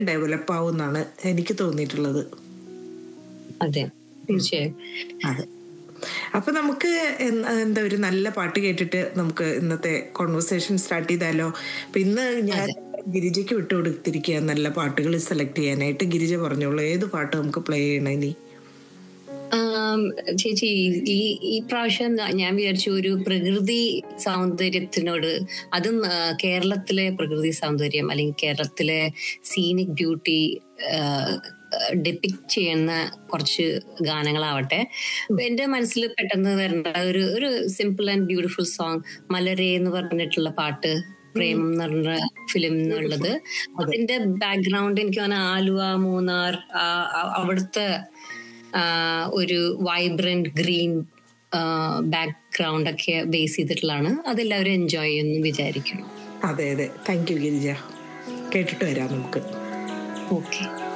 develop ആവുമെന്നാണ് എനിക്ക് തോന്നിയിട്ടുള്ളത് അതെ തീർച്ചയായും അതെ അപ്പൊ നമുക്ക് എൻ- എന്താ ഒരു നല്ല പാട്ട് കേട്ടിട്ട് നമുക്ക് ഇന്നത്തെ കോൺവെർസേഷൻ സ്റ്റാർട്ട് ചെയ്താലോ അപ്പൊ ഇന്ന് ഞാൻ ഗിരിജയ്ക്ക് വിട്ടുകൊടുത്തിരിക്കുക നല്ല പാട്ടുകൾ സെലക്ട് ചെയ്യാനായിട്ട് ഗിരിജ പറഞ്ഞോളൂ ഏത് പാട്ട് നമുക്ക് പ്ലേ ചെയ്യണേ നീ ആം, ചേച്ചി ഈ ഈ പ്രാവശ്യം ന- ഞാൻ വിചാരിച്ചു ഒരു പ്രകൃതി സൗന്ദര്യത്തിനോട് അതും ആ, കേരളത്തിലെ പ്രകൃതി സൗന്ദര്യം അല്ലെങ്കിൽ കേരളത്തിലെ സീനിക് ബ്യൂട്ടി ഡെപ്പിക്ട് ചെയ്യുന്ന കുറച്ച് ഗാനങ്ങളാവട്ടെ അപ്പൊ എന്റെ മനസ്സിൽ പെട്ടെന്ന് വരേണ്ട ഒരു ഒരു സിമ്പിൾ ആൻഡ് ബ്യൂട്ടിഫുൾ സോങ് മലരെ എന്ന് പറഞ്ഞിട്ടുള്ള പാട്ട് പ്രേമം എന്ന് പറഞ്ഞ ഫിലിം എന്നുള്ളത് അതിന്റെ ബാക്ക്ഗ്രൗണ്ട് എനിക്ക് തോന്നുന്നു ആലുവ മൂന്നാർ ആ, ആ- അവിടുത്തെ ആ, ഒരു വൈബ്രന്റ് ഗ്രീൻ ബാക്ക്ഗ്രൗണ്ട് ഒക്കെ ബേസ് ചെയ്തിട്ടുള്ളതാണ് അതെല്ലാവരും എൻജോയ് ചെയ്യുമെന്ന് വിചാരിക്കുന്നു അതെ അതെ താങ്ക് യു ഗിരിജ കേട്ടിട്ട് വരാം നമുക്ക് ഓക്കെ